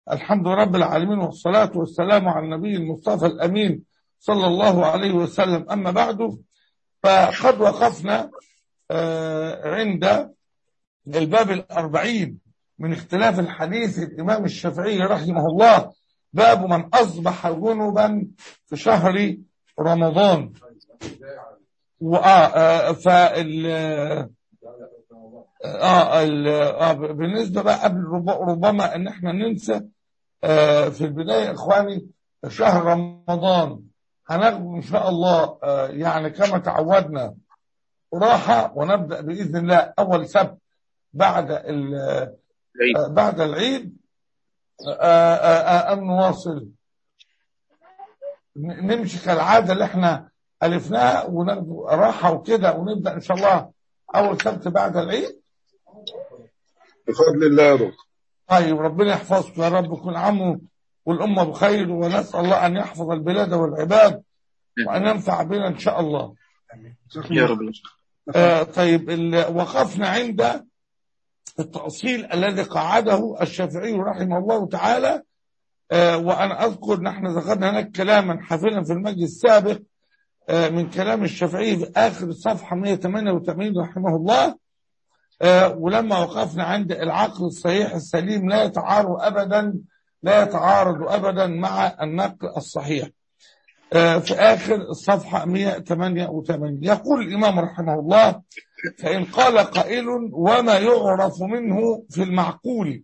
الحمد لله رب العالمين والصلاة والسلام على النبي المصطفى الأمين صلى الله عليه وسلم أما بعد فقد وقفنا آه، عند الباب الأربعين من اختلاف الحديث الإمام الشافعي رحمه الله باب من أصبح جنبا في شهر رمضان وآه آه فال آه, ال- آه بالنسبة بقى قبل رب- ربما ان احنا ننسى آه في البداية يا اخواني شهر رمضان هناخد ان شاء الله آه يعني كما تعودنا راحة ونبدأ بإذن الله أول سبت بعد ال- العيد آه بعد العيد آه آه آه أن نواصل ن- نمشي كالعادة اللي احنا ألفناها وناخد راحة وكده ونبدأ إن شاء الله أول سبت بعد العيد بفضل الله يا دكتور طيب ربنا يحفظكم يا رب كل عام والأمة بخير ونسأل الله أن يحفظ البلاد والعباد وأن ينفع بنا إن شاء الله يا رب آه طيب ال- وقفنا عند التأصيل الذي قعده الشافعي رحمه الله تعالى آه وأنا أذكر نحن ذكرنا هناك كلاما حافلا في المجلس السابق آه من كلام الشافعي في آخر الصفحة 188 رحمه الله آه ولما وقفنا عند العقل الصحيح السليم لا يتعارض أبدا لا يتعارض أبدا مع النقل الصحيح آه في آخر الصفحة 188 يقول الإمام رحمه الله فإن قال قائل وما يعرف منه في المعقول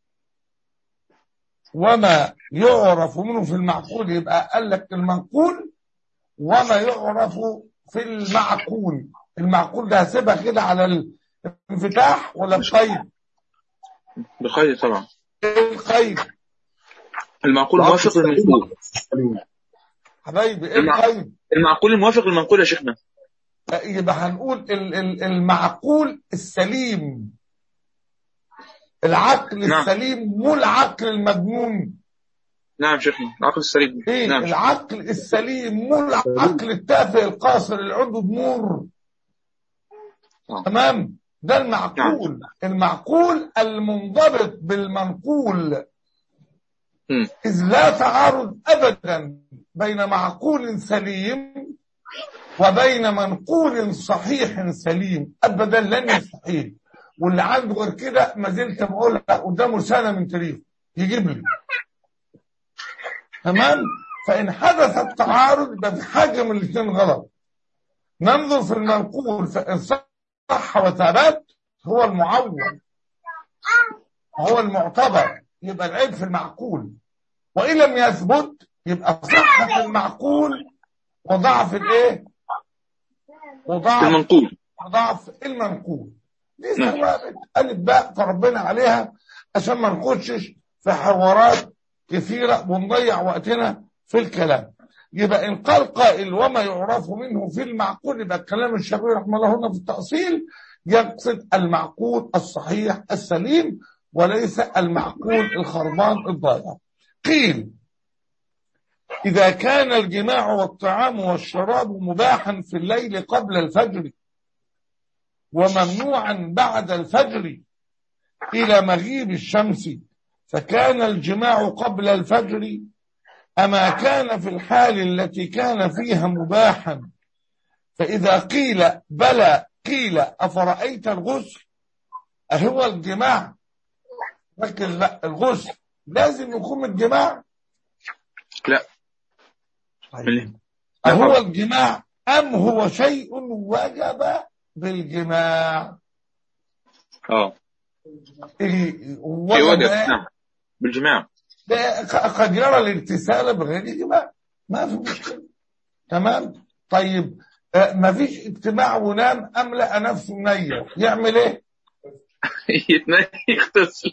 وما يعرف منه في المعقول يبقى قال لك المنقول وما يعرف في المعقول المعقول ده هسيبها كده على الانفتاح ولا القيد بخير طبعا القيد المعقول موافق للمنقول حبايبي ايه المع- القيد المعقول موافق للمنقول يا شيخنا يبقى هنقول ال- ال- المعقول السليم العقل نعم. السليم مو العقل المجنون نعم شيخنا العقل السليم ايه نعم العقل السليم مو العقل التافه القاصر اللي عنده ضمور آه. تمام ده المعقول المعقول المنضبط بالمنقول مم. إذ لا تعارض أبدا بين معقول سليم وبين منقول صحيح سليم أبدا لن يستحيل واللي عنده غير كده ما زلت بقولها قدامه سنة من تاريخ يجيب لي تمام فإن حدث التعارض يبقى في حاجة من الاثنين غلط ننظر في المنقول فإن صح وثبت هو المعول هو المعتبر يبقى العيب في المعقول وإن لم يثبت يبقى صح في المعقول وضعف الايه وضعف المنقول وضعف المنقول دي نعم. ثوابت ألف باء فربنا عليها عشان ما نخشش في حوارات كثيرة ونضيع وقتنا في الكلام يبقى إن قال قائل وما يعرف منه في المعقول يبقى الكلام الشافعي رحمه الله هنا في التأصيل يقصد المعقول الصحيح السليم وليس المعقول الخربان الضائع قيل إذا كان الجماع والطعام والشراب مباحا في الليل قبل الفجر وممنوعا بعد الفجر إلى مغيب الشمس فكان الجماع قبل الفجر أما كان في الحال التي كان فيها مباحا فإذا قيل بلى قيل أفرأيت الغسل أهو الجماع لكن لا الغسل لازم يكون الجماع لا طيب. أهو الجماع أم هو شيء وجب بالجماع اه إيه في وجب وجب إيه؟ نعم بالجماع ده ق- قد يرى الاغتسال بغير جماع ما في مشكلة تمام طيب آه، ما فيش اجتماع ونام أم لقى نفسه نية يعمل ايه يتنيخ يغتسل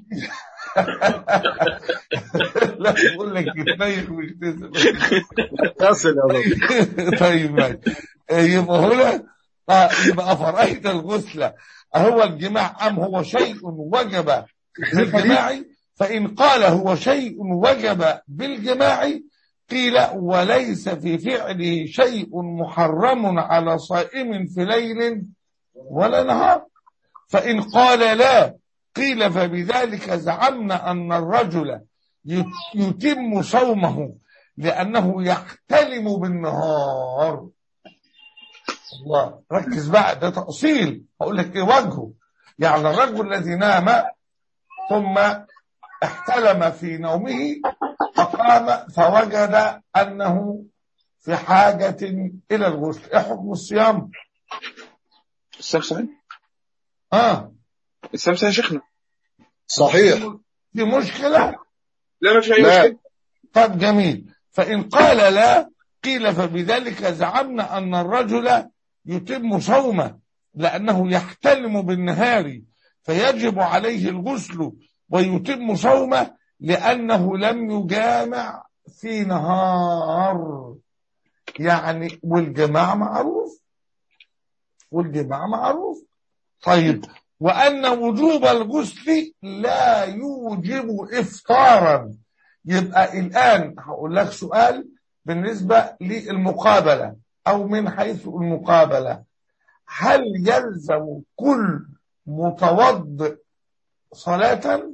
لا بقول لك يتنيخ ويغتسل تصل يا دكتور طيب ماشي آه، يبقى هنا آه، يبقى فرأيت الغسل أهو الجماع أم هو شيء وجب بالجماع فإن قال هو شيء وجب بالجماع قيل وليس في فعله شيء محرم على صائم في ليل ولا نهار فإن قال لا قيل فبذلك زعمنا أن الرجل يت- يتم صومه لأنه يحتلم بالنهار الله ركز بقى ده تأصيل هقول لك ايه وجهه يعني الرجل الذي نام ثم احتلم في نومه فقام فوجد أنه في حاجة إلى الغسل ايه حكم الصيام السام صحيح اه السام صحيح يا شيخنا صحيح في مشكلة لا ما في اي لا. مشكله طب جميل فإن قال لا قيل فبذلك زعمنا أن الرجل يتم صومه لأنه يحتلم بالنهار فيجب عليه الغسل ويتم صومه لأنه لم يجامع في نهار يعني والجماع معروف والجماع معروف طيب وأن وجوب الغسل لا يوجب إفطارا يبقى الآن هقول لك سؤال بالنسبة للمقابلة أو من حيث المقابلة هل يلزم كل متوضئ صلاة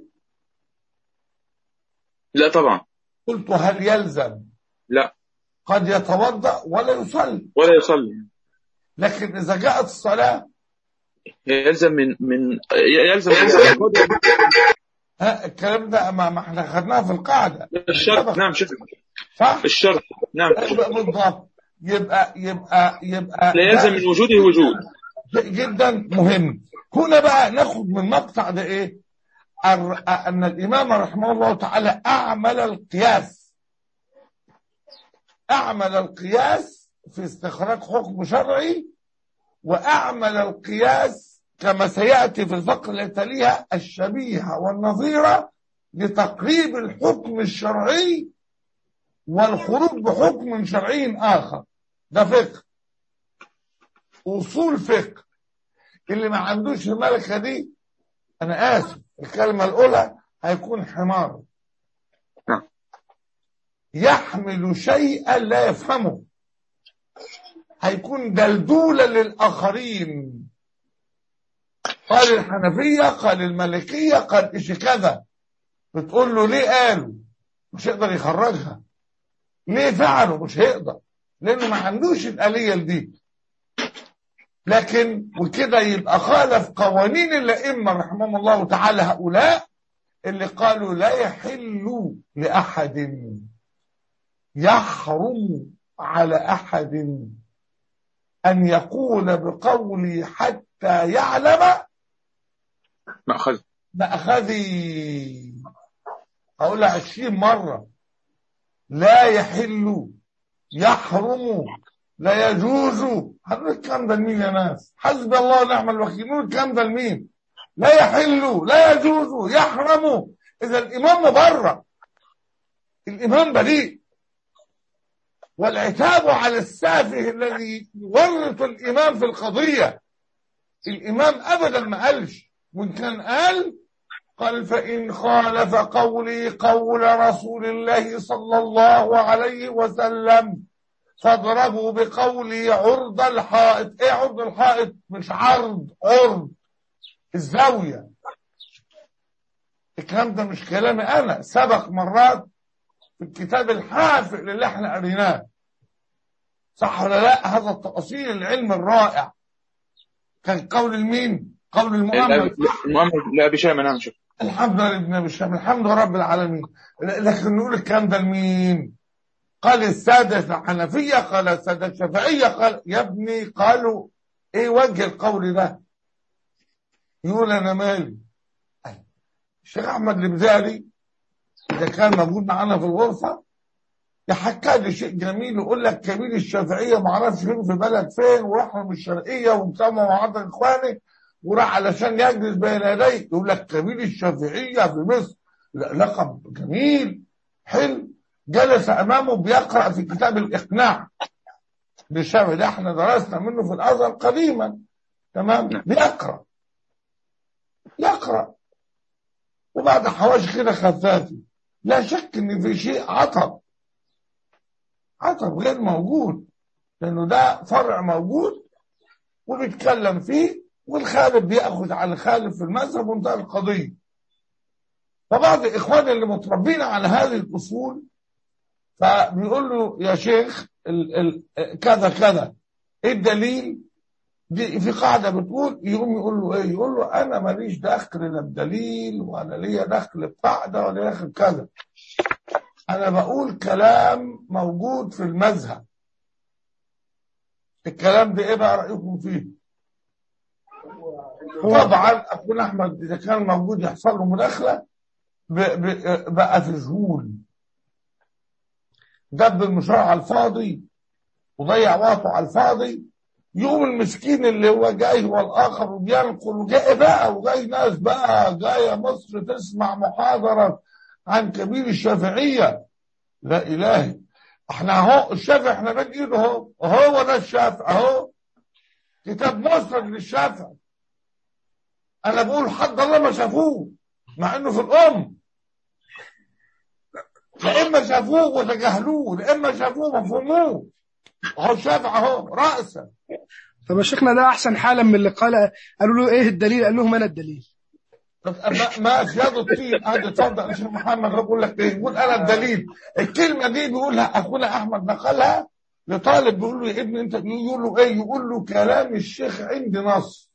لا طبعا قلت هل يلزم لا قد يتوضأ ولا يصلي ولا يصلي لكن إذا جاءت الصلاة يلزم من من يلزم ها الكلام ده ما, ما احنا خدناه في القاعدة الشرط نعم شيخنا صح؟ الشرط نعم يبقى بالضبط يبقى يبقى يبقى لا يلزم من وجوده وجود جدا مهم هنا بقى ناخد من المقطع ده ايه الر- ان الامام رحمه الله تعالى اعمل القياس اعمل القياس في استخراج حكم شرعي واعمل القياس كما سياتي في الفقره التي تليها الشبيهه والنظيره لتقريب الحكم الشرعي والخروج بحكم شرعي اخر ده فقه اصول فقه اللي ما عندوش الملكه دي انا اسف الكلمه الاولى هيكون حمار نعم. يحمل شيئا لا يفهمه هيكون دلدولا للاخرين قال الحنفيه قال المالكيه قال ايش كذا بتقول له ليه قالوا مش هيقدر يخرجها ليه فعلوا مش هيقدر لانه ما عندوش الاليه دي لكن وكده يبقى خالف قوانين الائمه رحمهم الله تعالى هؤلاء اللي قالوا لا يحل لاحد يحرم على احد ان يقول بقولي حتى يعلم مأخذ مأخذي أقولها عشرين مرة لا يحل يحرم لا يجوز هنقول الكلام ده لمين يا ناس حسبي الله ونعم الوكيل نقول الكلام ده لمين لا يحل لا يجوز يحرم إذا الإمام مبرر الإمام بريء والعتاب على السافه الذي يورط الإمام في القضية الإمام أبدا ما قالش وإن كان قال قال فإن خالف قولي قول رسول الله صلى الله عليه وسلم فاضربوا بقولي عرض الحائط ايه عرض الحائط مش عرض عرض الزاوية الكلام ده مش كلامي انا سبق مرات في الكتاب الحافل اللي احنا قريناه صح ولا لا هذا التأصيل العلم الرائع كان قول المين قول المؤمن المؤمن لأبي شامة نعم شيخ الحمد لله ابن ابي الشام الحمد لله رب العالمين لكن نقول الكلام ده لمين قال السادة الحنفية قال السادة الشافعية قال يا ابني قالوا ايه وجه القول ده يقول انا مالي الشيخ احمد البزاري اذا كان موجود معانا في الغرفة يحكى لي شيء جميل يقول لك كبير الشافعية ما اعرفش فين في بلد فين وراح من الشرقية ومسمى مع بعض اخواني وراح علشان يجلس بين يديه يقول لك كبير الشافعية في مصر لا- لقب جميل حلو جلس امامه بيقرأ في كتاب الاقناع للشافعي ده احنا درسنا منه في الازهر قديما تمام نعم. بيقرأ يقرأ وبعد حواشي كده خفافي لا شك ان في شيء عطب عطب غير موجود لانه ده فرع موجود وبيتكلم فيه والخالف بياخذ على الخالف في المذهب وانتهى القضيه فبعض اخواني اللي متربين على هذه الاصول فبيقول له يا شيخ ال ال كذا كذا ايه الدليل دي في قاعده بتقول يقوم يقول له ايه يقول له انا ماليش دخل لا بدليل ولا ليا دخل بقاعده ولا دخل كذا انا بقول كلام موجود في المذهب الكلام ده ايه بقى رايكم فيه طبعا اخونا احمد اذا كان موجود يحصل له مداخله ب- ب- بقى في ذهول دب المشروع على الفاضي وضيع وقته على الفاضي يوم المسكين اللي هو جاي هو الاخر وبينقل وجاي بقى وجاي ناس بقى جايه مصر تسمع محاضره عن كبير الشافعيه لا الهي احنا اهو الشافعي احنا بين ايده اهو هو ده الشافعي اهو كتاب مسرد للشافعي انا بقول حد الله ما شافوه مع انه في الام لا اما شافوه وتجاهلوه لا اما شافوه وفهموه اهو الشافعي اهو راسا طب يا شيخنا ده احسن حالا من اللي قال قالوا له ايه الدليل قال لهم انا الدليل طب ما- ما زياد الطين هذا اتفضل يا شيخ محمد بقول لك ايه يقول انا الدليل الكلمه دي بيقولها اخونا احمد نقلها لطالب بيقول له يا ابني انت يقول له ايه يقول له كلام الشيخ عندي نص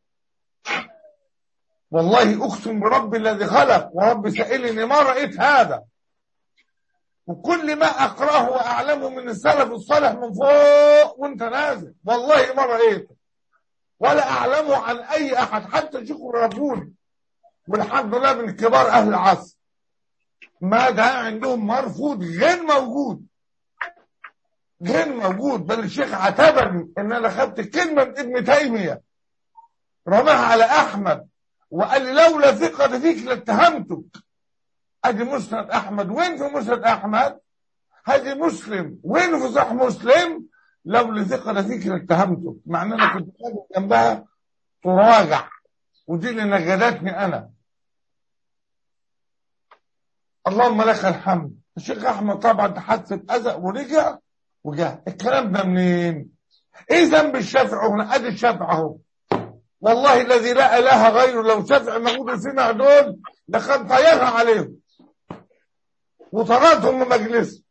والله اقسم برب الذي خلق ورب سائلني ما رايت هذا وكل ما اقراه واعلمه من السلف الصالح من فوق وانت نازل والله ما رايته ولا اعلمه عن اي احد حتى شيخ الربوني والحمد لله من كبار اهل العصر ما ده عندهم مرفوض غير موجود غير موجود بل الشيخ اعتبرني ان انا خدت كلمه من ابن تيميه رماها على احمد وقال لي لولا ثقه فيك لاتهمتك ادي مسند احمد وين في مسند احمد هذه مسلم وين في صح مسلم لولا ثقه فيك لاتهمتك مع ان انا كنت قاعد جنبها تراجع ودي اللي نجدتني انا اللهم لك الحمد الشيخ احمد طبعا تحسب اذى ورجع وجاء الكلام ده منين ايه ذنب الشافعي هنا ادي الشافعي اهو والله الذي لا اله غيره لو شافعي موجود فينا دول لقد طيرها عليهم وطردهم من مجلسه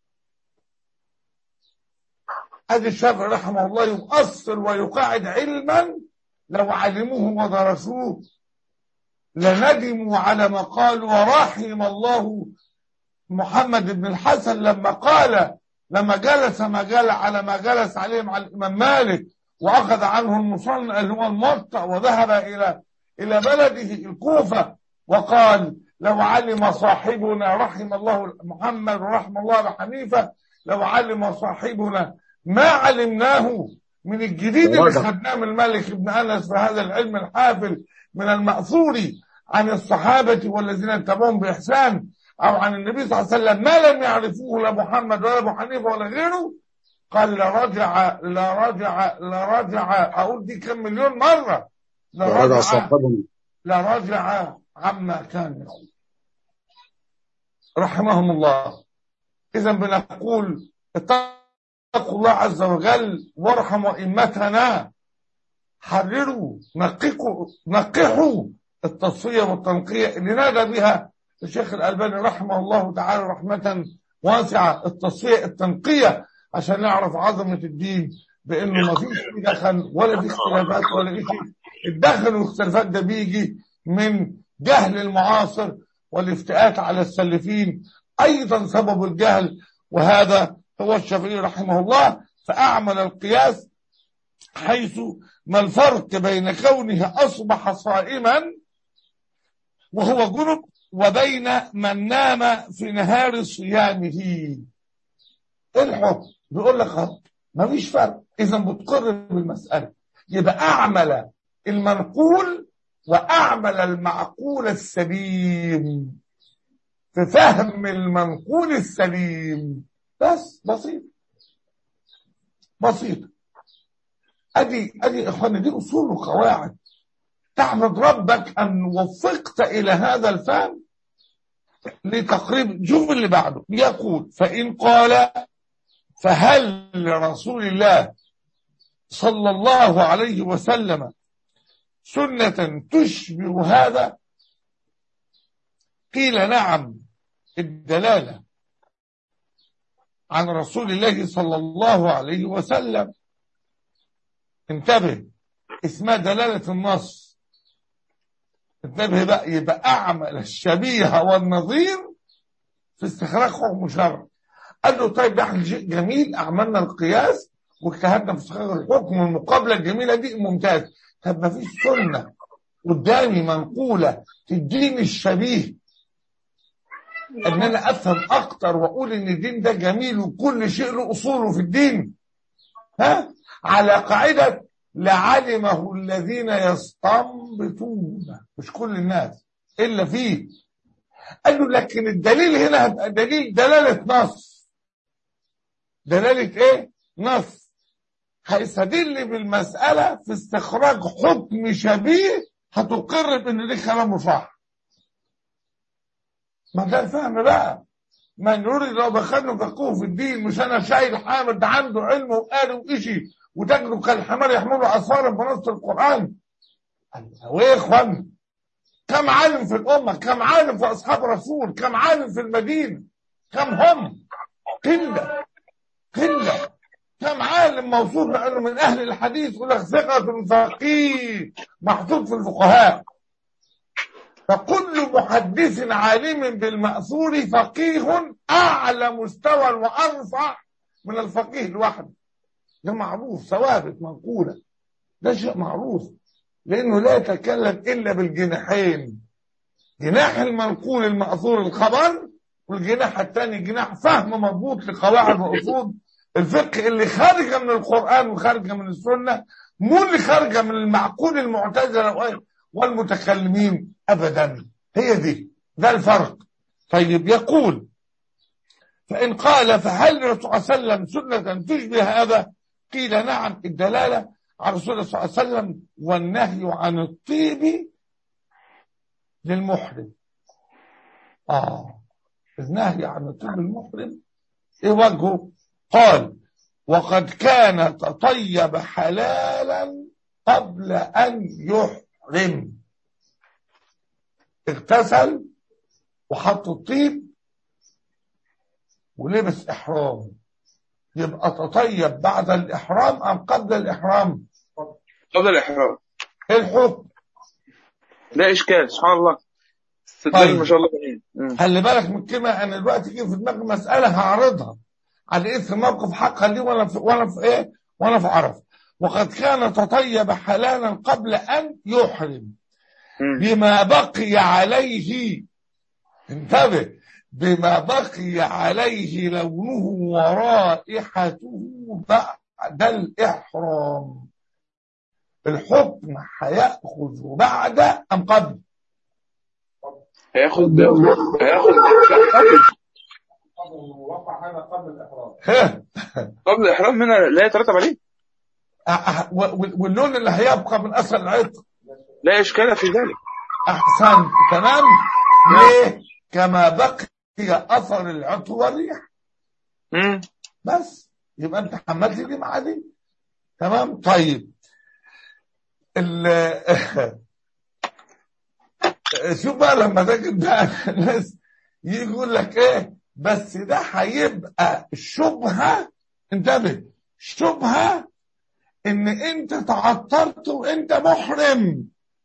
ادي الشافعي رحمه الله يؤصل ويقاعد علما لو علموه ودرسوه لندموا على ما قالوا ورحم الله محمد بن الحسن لما قال لما جلس ما جل على ما جلس عليه مع الامام مالك واخذ عنه المصنع اللي هو الموطأ وذهب الى الى بلده الكوفه وقال لو علم صاحبنا رحم الله محمد ورحم الله ابا حنيفه لو علم صاحبنا ما علمناه من الجديد اللي واضح. خدناه من مالك بن انس في هذا العلم الحافل من المأثور عن الصحابة والذين اتبعهم بإحسان أو عن النبي صلى الله عليه وسلم ما لم يعرفوه لا محمد ولا أبو حنيفة ولا غيره قال لرجع لرجع لرجع أقول دي كم مليون مرة وهذا لرجع صاحبنا لرجع عما كان يقول رحمهم الله إذا بنقول اتقوا الله عز وجل وارحموا أئمتنا حرروا نققوا نقحوا التصفية والتنقية اللي نادى بها الشيخ الألباني رحمه الله تعالى رحمة واسعة التصفية التنقية عشان نعرف عظمة الدين بأنه ما فيش فيه دخل ولا في اختلافات ولا شيء الدخل والاختلافات ده بيجي من جهل المعاصر والافتئات على السلفين أيضا سبب الجهل وهذا هو الشافعي رحمه الله فأعمل القياس حيث ما الفرق بين كونه أصبح صائما وهو جنب وبين من نام في نهار صيامه ايه الحكم بيقول لك اهو مفيش فرق اذا بتقر بالمساله يبقى اعمل المنقول واعمل المعقول السليم في فهم المنقول السليم بس بسيط بسيط ادي ادي يا اخوانا دي اصول وقواعد تحمد ربك ان وفقت الى هذا الفهم لتقريب شوف اللي بعده يقول فان قال فهل لرسول الله صلى الله عليه وسلم سنة تشبه هذا قيل نعم الدلالة عن رسول الله صلى الله عليه وسلم انتبه اسمها دلالة النص انتبه بقى يبقى أعمل الشبيه والنظير في استخراج حكم شرع قال له طيب ده احنا شيء جميل عملنا القياس واجتهدنا في استخراج الحكم المقابلة الجميلة دي ممتاز طب ما فيش سنة قدامي منقولة تديني الشبيه ان انا افهم اكتر واقول ان الدين ده جميل وكل شيء له اصوله في الدين ها على قاعدة لعلمه الذين يستنبطون مش كل الناس الا فيه قال له لكن الدليل هنا هيبقى دليل دلالة نص دلالة ايه نص هيستدل بالمسألة في استخراج حكم شبيه هتقر بان ده كلامه صح ما ده الفهم بقى من يريد لو دخلنا فقهه في الدين مش انا شايل حامد ده عنده علم وقال وإشي وتجرب كالحمار يحملوا اثارا بنص القران وايه يا اخوان كم عالم في الامه كم عالم في اصحاب رسول كم عالم في المدينه كم هم قله قله كم عالم موصوف بانه من اهل الحديث يقول لك ثقه فقيه محطوط في الفقهاء فكل محدث عالم بالمأثور فقيه أعلى مستوى وأرفع من الفقيه لوحده ده معروف ثوابت منقولة ده شيء معروف لأنه لا يتكلم إلا بالجناحين جناح المنقول المأثور الخبر والجناح الثاني جناح فهم مضبوط لقواعد وأصول الفقه اللي خارجة من القرآن وخارجة من السنة مو اللي خارجة من المعقول المعتزلة والمتكلمين ابدا هي دي ده الفرق طيب يقول فان قال فهل الرسول صلى الله عليه وسلم سنه تشبه هذا قيل نعم الدلاله على رسول الله صلى الله عليه وسلم والنهي عن الطيب للمحرم اه النهي عن الطيب للمحرم ايه وجهه قال وقد كان تطيب حلالا قبل ان يحرم اغتسل وحط الطيب ولبس احرام يبقى تطيب بعد الاحرام ام قبل الاحرام قبل الإحرام ايه الحكم لا إشكال سبحان الله طيب. صدقني ما شاء الله جميل مم. خلي بالك من كلمه انا دلوقتي جه في دماغي مساله هعرضها على ايه في موقف حقا لي وانا في وانا في ايه وانا في عرف وقد كان تطيب حلالا قبل ان يحرم مم. بما بقي عليه انتبه بما بقي عليه لونه ورائحته بعد الإحرام الحكم هيأخذ بعد أم قبل هياخد هياخد ها قبل الإحرام منها لا يترتب عليه أه، أه، و- واللون اللي هيبقى من أثر العطر لا إشكال في ذلك أحسن تمام ليه كما بقي أثر العطر والريح مم. بس يبقى انت حملت دي مع دي تمام طيب ال شوف بقى لما تجد بقى الناس يجي يقول لك ايه بس ده هيبقى شبهه انتبه شبهه ان انت تعطرت وانت محرم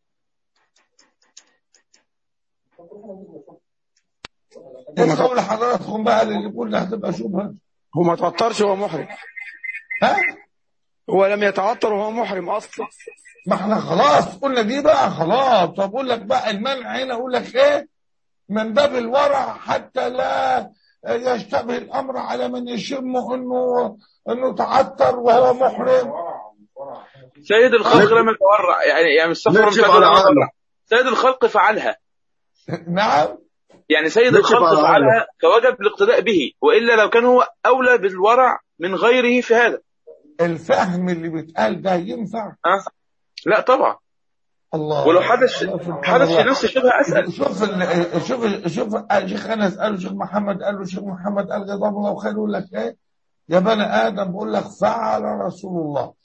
ايه قول حضراتكم بقى اللي يقول ده هتبقى شبهه هو ما تعطرش وهو محرم ها هو لم يتعطر وهو محرم اصلا ما احنا خلاص قلنا دي بقى خلاص طب اقول لك بقى المنع هنا اقول لك ايه من باب الورع حتى لا يشتبه الامر على من يشم انه انه تعطر وهو محرم سيد الخلق لم يتورع يعني يعني استغفر نكشف الله على لم عقله. يتورع. سيد الخلق فعلها نعم يعني سيد نكشف الخلق على فعلها كوجب الاقتداء به والا لو كان هو اولى بالورع من غيره في هذا الفهم اللي بيتقال ده ينفع ها لا طبعا الله ولو حدث الله سبحان حدث في الله. نفس الشبهه اسال شوف ال- شوف شوف الشيخ انس قال له شيخ محمد قال له شيخ محمد قال جزاه الله خير يقول لك ايه يا بني ادم بقول لك فعل رسول الله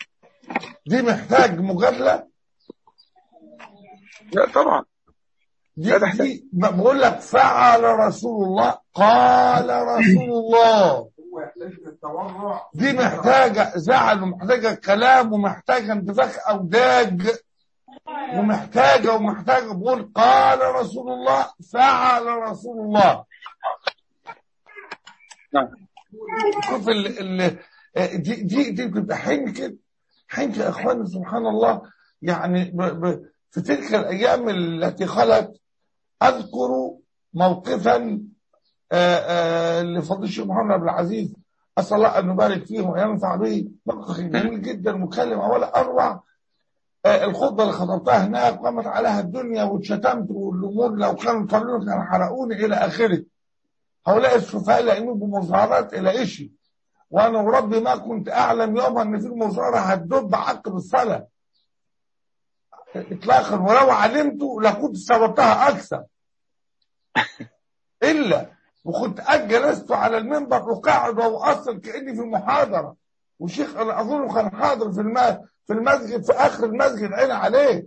دي محتاج مجادله لا طبعا دي, لا تحتاج. دي بقول لك فعل رسول الله قال رسول الله دي محتاجة زعل ومحتاجة كلام ومحتاجة انتفاخ أوداج ومحتاجة ومحتاجة بقول قال رسول الله فعل رسول الله نعم شوف ال ال دي دي دي بتبقى حين كده حين يا اخواني سبحان الله يعني ب ب في تلك الايام التي خلت اذكر موقفا آه، آه، لفضيله الشيخ محمد عبد العزيز اسال الله ان يبارك فيه وينفع به موقف جميل جدا مكلمه ولا اروع آه، الخطبه اللي خطبتها هناك قامت عليها الدنيا واتشتمت والامور لو كانوا طالعين كانوا حرقوني الى اخره هؤلاء السفهاء لاقيين بمظاهرات الى إشي وانا وربي ما كنت اعلم يوما ان في مظاهره هتدب عقب الصلاه اطلاقا ولو علمت لكنت سببتها اكثر الا وكنت قد جلست على المنبر وقاعد واصل كاني في محاضره وشيخ انا اظن كان حاضر في الم- في المسجد في اخر المسجد عين عليه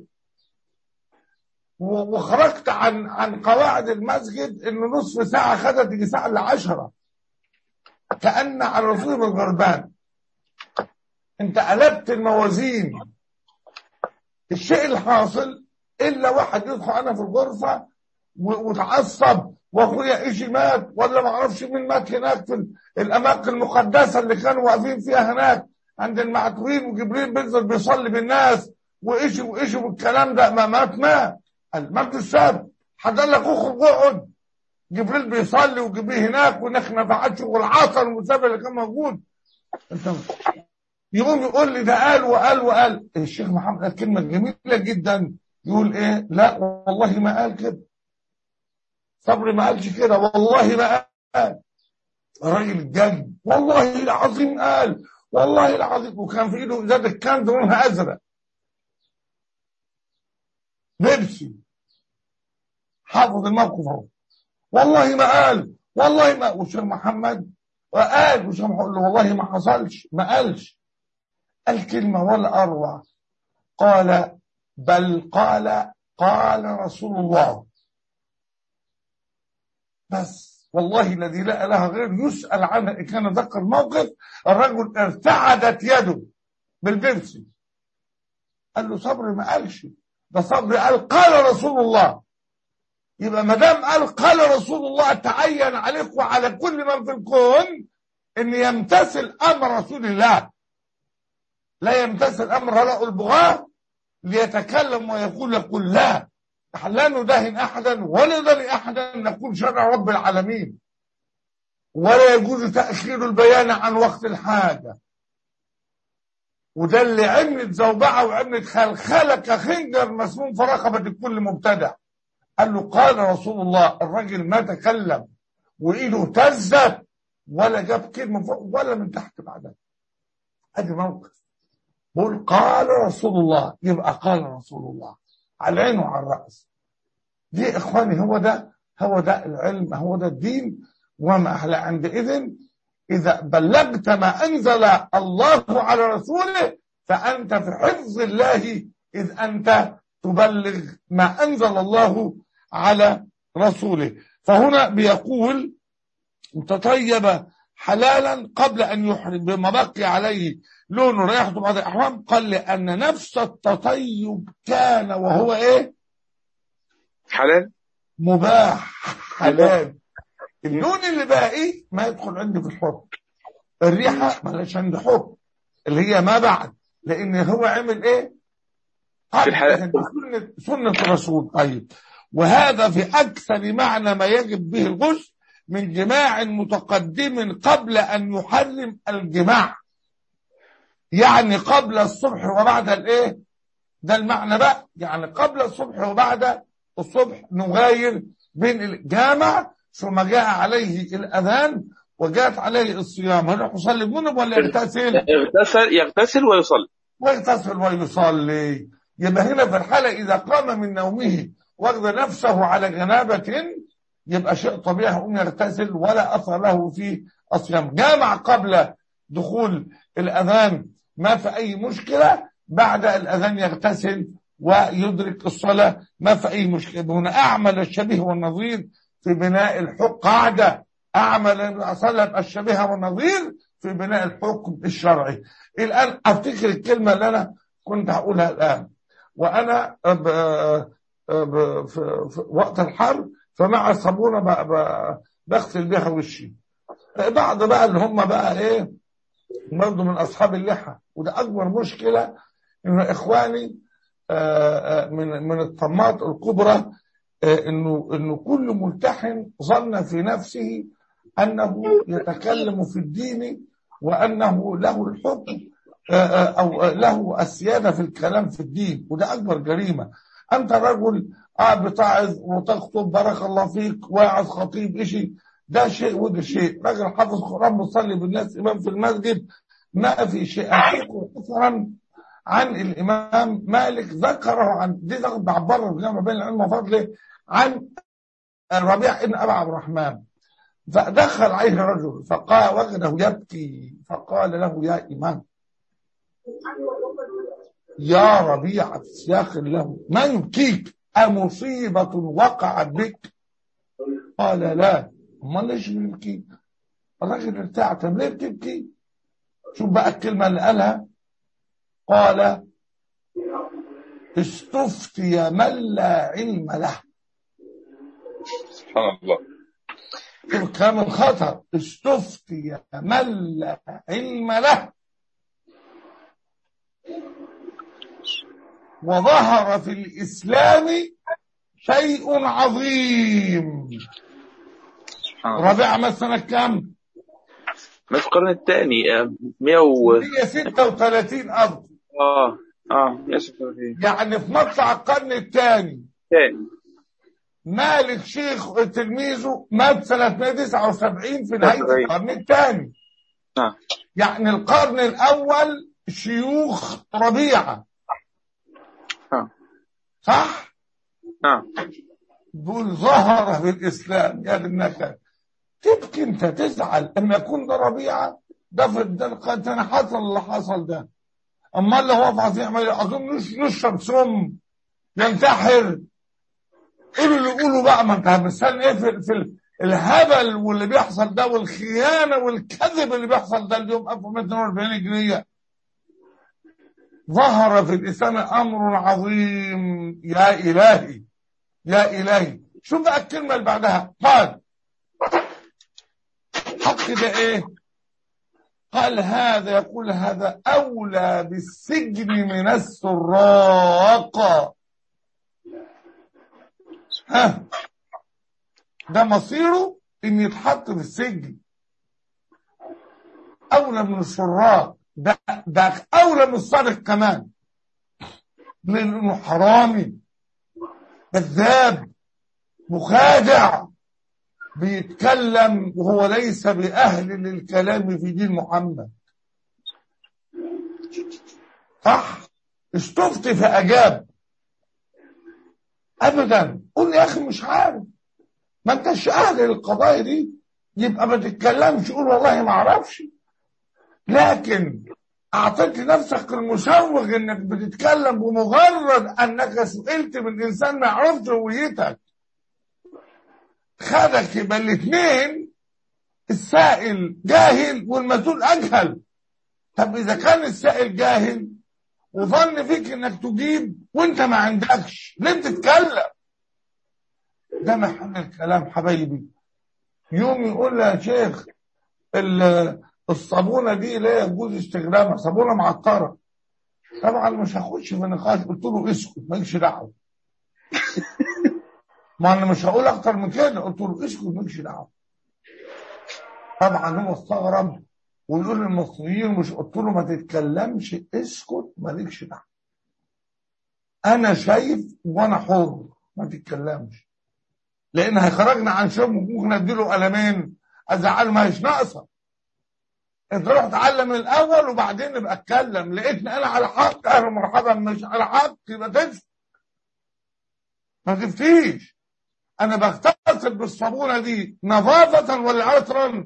و- وخرجت عن عن قواعد المسجد انه نصف ساعه خدت يجي ساعه الا 10 كان على رسول الغربان انت قلبت الموازين الشيء الحاصل الا واحد يدخل انا في الغرفه و- وتعصب واخويا ايشي مات ولا ما اعرفش مين مات هناك في ال- الاماكن المقدسه اللي كانوا واقفين فيها هناك عند المعتوهين وجبريل بينزل بيصلي بالناس وايشي وايشي والكلام ده ما مات مات المجد السابق حد قال لك اخرج اقعد جبريل بيصلي وجبريل هناك ونحن نفعت شغل عصر والمسابق اللي كان موجود انت يقوم يقول لي ده قال وقال وقال الشيخ محمد قال كلمه جميله جدا يقول ايه لا والله ما قال كده صبري ما قالش كده والله ما قال الراجل اتجنن والله العظيم قال والله العظيم وكان في ايده ازازه كان لونها ازرق بيبسي حافظ الموقف اهو والله ما قال والله ما والشيخ محمد وقال والشيخ محمد قال له والله ما حصلش ما قالش قال كلمه ولا اروع قال بل قال قال رسول الله بس والله الذي لا اله غيره يسال عنه ان كان ذكر موقف الرجل ارتعدت يده بالبيبسي قال له صبري ما قالش ده صبري قال قال رسول الله يبقى ما دام قال قال رسول الله تعين عليك وعلى كل من في الكون ان يمتثل امر رسول الله لا يمتثل امر هؤلاء البغاة ليتكلم ويقول يقول لا لا ندهن احدا ولا ندهن احدا نقول شرع رب العالمين ولا يجوز تاخير البيان عن وقت الحاجه وده اللي عملت زوبعه وعملت خلخله كخنجر مسموم في رقبه كل مبتدع قال له قال رسول الله الراجل ما تكلم وايده اهتزت ولا جاب كلمه فوق ولا من تحت بعدها ادي موقف بقول قال رسول الله يبقى قال رسول الله على العين وعلى الراس دي اخواني هو ده هو ده العلم هو ده الدين وما احلى عندئذ اذا بلغت ما انزل الله على رسوله فانت في حفظ الله اذ انت تبلغ ما انزل الله على رسوله فهنا بيقول تطيب حلالا قبل ان يحرم بما بقي عليه لون ريحته بعد الاحرام قال لان نفس التطيب كان وهو ايه حلال مباح حلال اللون اللي باقي ما يدخل عندي في الحكم الريحه مالهاش عندي حكم اللي هي ما بعد لان هو عمل ايه في الحلال. سنه سنه الرسول طيب وهذا في اكثر معنى ما يجب به الغسل من جماع متقدم قبل ان يحرم الجماع يعني قبل الصبح وبعد الايه ده المعنى بقى يعني قبل الصبح وبعد الصبح نغاير بين الجامع ثم جاء عليه الاذان وجاءت عليه الصيام هل يصلي بجنب ولا يغتسل يغتسل يغتسل ويصلي ويغتسل ويصلي يبقى هنا في الحالة إذا قام من نومه وجد نفسه على جنابة يبقى شيء طبيعي يقوم يغتسل ولا أثر له في الصيام جامع قبل دخول الأذان ما في أي مشكلة بعد الأذان يغتسل ويدرك الصلاة ما في أي مشكلة هنا أعمل الشبيه والنظير في بناء الحكم قاعدة أعمل أصلب الشبيه والنظير في بناء الحكم الشرعي الآن أفتكر الكلمة اللي أنا كنت هقولها الآن وأنا ب... ب... في... في وقت الحرب فمع صابونة ب... ب... بغسل بيها وشي بعض بقى اللي هم بقى إيه برضه من أصحاب اللحى وده أكبر مشكلة إن إخواني آه، آه، من من الطماط الكبرى آه، انه انه كل ملتحن ظن في نفسه انه يتكلم في الدين وانه له الحكم آه، آه، او له السياده في الكلام في الدين وده اكبر جريمه انت رجل قاعد بتعظ وتخطب بارك الله فيك واعظ خطيب اشي ده شيء وده شيء راجل حافظ قران مصلي بالناس امام في المسجد ما في شيء اذكر اثرا عن الامام مالك ذكره عن دي ذكر بعبره الجامع بين العلم وفضله عن الربيع ابن ابي عبد الرحمن فدخل عليه رجل فقال وجده يبكي فقال له يا امام يا ربيع سياخ له ما يبكيك أمصيبة وقعت بك قال لا امال ليش بيبكي الراجل ارتاع طب ليه بتبكي شوف بقى الكلمة اللي قالها قال استفتي من لا علم له سبحان الله الكلام الخطر استفتي من لا علم له وظهر في الإسلام شيء عظيم سبحان الله ربيع مثلا كم؟ ما في القرن الثاني آه، 100 و 136 أرض اه اه 136 يعني في مطلع القرن الثاني ثاني مالك شيخ تلميذه مات سنة 179 في نهاية 79. القرن الثاني اه يعني القرن الأول شيوخ ربيعة اه صح؟ اه دول ظهر في الإسلام يا ابنك تبكي أنت تزعل أما يكون ده ربيعة ده في ده القرن الثاني حصل اللي حصل ده أما اللي هو في يعمل إيه؟ أظن نش- نشرب سم ينتحر قولوا اللي يقولوا بقى ما انت مستني ايه في, في ال- الهبل واللي بيحصل ده والخيانه والكذب اللي بيحصل ده اليوم 1240 جنيه ظهر في الاسلام امر عظيم يا الهي يا الهي شوف بقى الكلمه اللي بعدها قال حق ده ايه قال هذا يقول هذا اولى بالسجن من السراق ها ده مصيره ان يتحط في السجن اولى من السراق ده ده اولى من السارق كمان لانه حرامي كذاب مخادع بيتكلم وهو ليس باهل للكلام في دين محمد صح استفتي فاجاب ابدا قول يا اخي مش عارف ما انتش اهل للقضايا دي يبقى ما تتكلمش قول والله ما اعرفش لكن اعطيت لنفسك المسوغ انك بتتكلم بمجرد انك سئلت من انسان ما يعرفش هويتك خدك يبقى الاثنين السائل جاهل والمسؤول اجهل طب اذا كان السائل جاهل وظن فيك انك تجيب وانت ما عندكش ليه بتتكلم ده محل الكلام حبايبي يوم يقول لي يا شيخ ال- الصابونه دي لا يجوز استخدامها صابونه معطره طبعا مش هخش في نقاش قلت له اسكت مالكش دعوه ما انا مش هقول اكتر من كده قلت له اسكت مالكش دعوه طبعا هو استغرب ويقول للمصريين مش قلت له ما تتكلمش اسكت مالكش دعوه انا شايف وانا حر ما تتكلمش لان هيخرجنا عن شم ممكن اديله قلمين ازعله ما هيش ناقصه انت روح اتعلم الاول وبعدين نبقى اتكلم لقيتني انا على حق اهلا مرحبا مش على حق يبقى تفتي ما تفتيش انا بغتسل بالصابونه دي نظافه ولا عطرا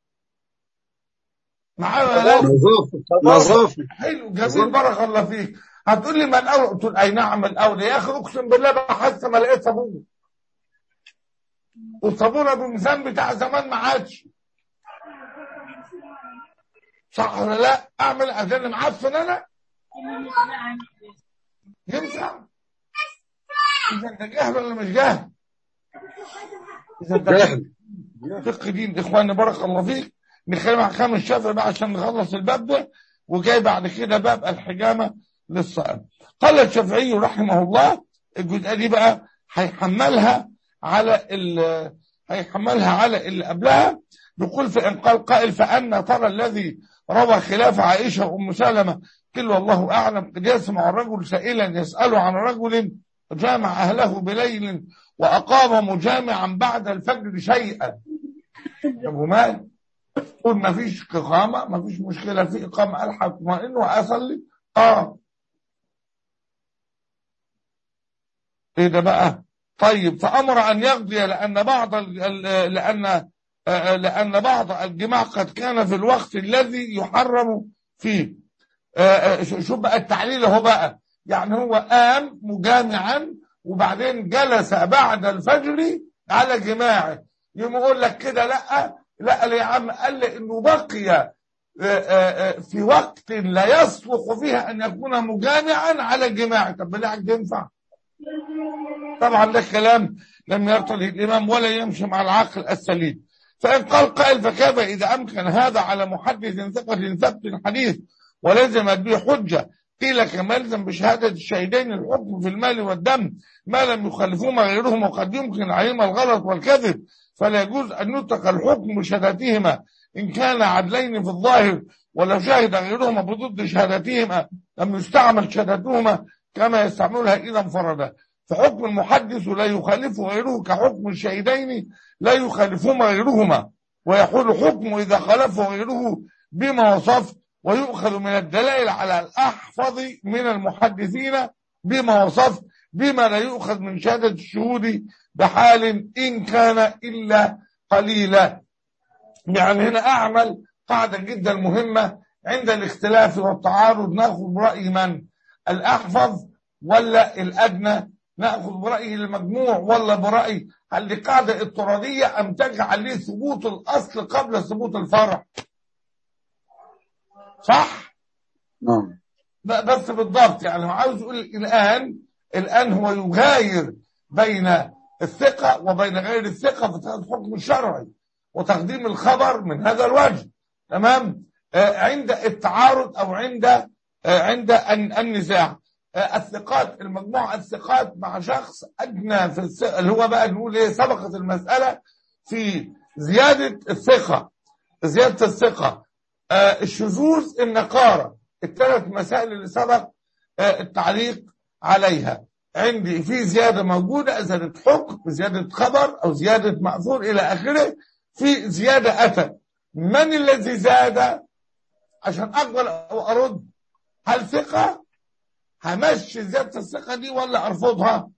معايا ولا لا؟ نظافة نظافة حلو جميل بارك الله فيك هتقول لي ما الاولى قلت له اي نعم الاولى يا اخي اقسم بالله بحثت ما لقيت صابون والصابون ابو الميزان بتاع زمان ما عادش صح ولا لا اعمل اذان معفن انا ينفع اذا انت جاهل ولا مش جاهل اذا انت جاهل فقه دين اخواني بارك الله فيك نتكلم عن خامس الشافعي بقى عشان نخلص الباب ده وجاي بعد كده باب الحجامه للصائم قال الشافعي رحمه الله الجزئيه دي بقى هيحملها على ال هيحملها على اللي قبلها يقول فإن قال قائل فأن ترى الذي روى خلاف عائشة وأم سلمة قل والله أعلم قد يسمع الرجل سائلا يسأل عن رجل جامع أهله بليل وأقام مجامعا بعد الفجر شيئا طب ومال قول ما فيش إقامة ما فيش مشكلة في إقامة ألحق اطمئن وأصلي آه إيه ده بقى طيب فأمر أن يقضي لأن بعض ال- ال- لأن آه، لأن بعض الجماع قد كان في الوقت الذي يحرم فيه آه، آه، شو شو بقى التعليل اهو بقى يعني هو قام مجامعا وبعدين جلس بعد الفجر على جماعه يقوم يقول لك كده لا لا يا عم قال لي انه بقي آه، آه، آه، في وقت لا يصلح فيها ان يكون مجامعا على جماعه طب بالله عليك ده ينفع طبعا ده كلام لم يرتضي الامام ولا يمشي مع العقل السليم فان قال قائل فكيف اذا امكن هذا على محدث ثقه ثبت الحديث ولزمت به حجه قيل كما يلزم بشهاده الشهيدين الحكم في المال والدم ما لم يخالفوهما غيرهم وقد يمكن عليهما الغلط والكذب فلا يجوز ان يترك الحكم بشهادتهما ان كان عدلين في الظاهر ولو شهد غيرهما بضد شهادتهما لم يستعمل شهادتهما كما يستعملها اذا انفردا فحكم المحدث لا يخالفه غيره كحكم الشهيدين لا يخالفهما غيرهما ويحول حكمه إذا خالفه غيره بما وصف ويؤخذ من الدلائل على الأحفظ من المحدثين بما وصف بما لا يؤخذ من شهادة الشهود بحال إن كان إلا قليلا يعني هنا أعمل قاعدة جدا مهمة عند الاختلاف والتعارض ناخذ برأي من الأحفظ ولا الأدنى ناخذ برأي المجموع ولا برأي هل دي قاعدة اضطرارية أم تجعل ليه ثبوت الأصل قبل ثبوت الفرع صح نعم ب- بس بالضبط يعني هو عاوز يقول الآن الآن هو يغاير بين الثقة وبين غير الثقة في اتخاذ الحكم الشرعي وتقديم الخبر من هذا الوجه تمام آه عند التعارض أو عند آه عند الن- النزاع آه الثقات المجموعة الثقات مع شخص أدنى في الثقة اللي هو بقى نقول إيه سبقت المسألة في زيادة الثقة زيادة الثقة آه الشذوذ النقارة الثلاث مسائل اللي سبق آه التعليق عليها عندي في زيادة موجودة زيادة حكم زيادة خبر أو زيادة مأثور إلى آخره في زيادة أتت من الذي زاد عشان أقبل أو أرد هل ثقة همشي زيادة الثقة دي ولا أرفضها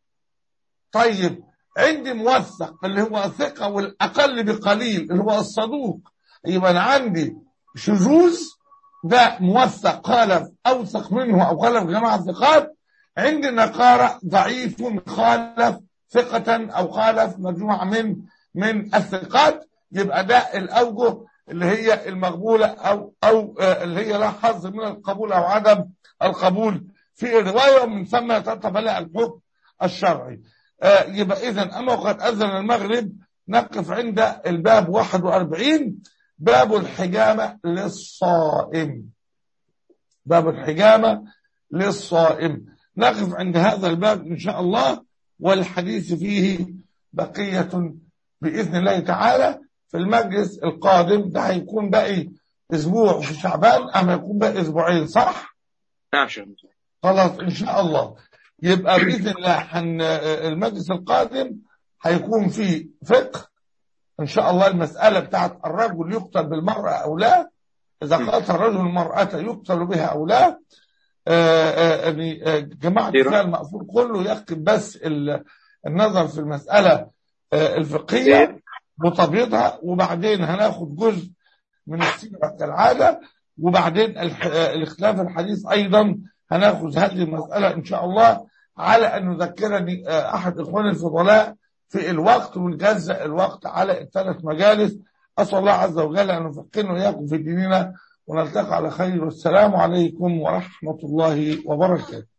طيب عندي موثق اللي هو ثقة والأقل بقليل اللي هو الصدوق يبقى أنا عندي شذوذ ده موثق خالف أوثق منه أو خالف جماعة ثقات عندي نقارة ضعيف خالف ثقة أو خالف مجموعة من من الثقات يبقى ده الأوجه اللي هي المقبولة أو أو آه، اللي هي لا حظ من القبول أو عدم القبول في الرواية ومن ثم يتطبع الحكم الشرعي آه، يبقى إذا أما وقد أذن المغرب نقف عند الباب 41 باب الحجامة للصائم باب الحجامة للصائم نقف عند هذا الباب إن شاء الله والحديث فيه بقية بإذن الله تعالى في المجلس القادم ده هيكون باقي أسبوع في شعبان أما يكون باقي أسبوعين صح؟ نعم شيخ خلاص إن شاء الله يبقى بإذن الله حن المجلس القادم هيكون فيه فقه إن شاء الله المسألة بتاعت الرجل يقتل بالمرأة أو لا إذا قتل الرجل المرأة يقتل بها أو لا آه، آه، يعني آه، جماعة خيرا. فيها المأثور كله يكتب بس ال- النظر في المسألة آه، الفقهية وتبييضها وبعدين هناخد جزء من السيرة كالعادة وبعدين الح- آه، الاختلاف الحديث أيضا هناخذ هذه المسألة إن شاء الله على أن يذكرني آه، أحد إخواني الفضلاء في الوقت ونجزأ الوقت على الثلاث مجالس أسأل الله عز وجل أن يفقهنا وإياكم في ديننا ونلتقي على خير والسلام عليكم ورحمة الله وبركاته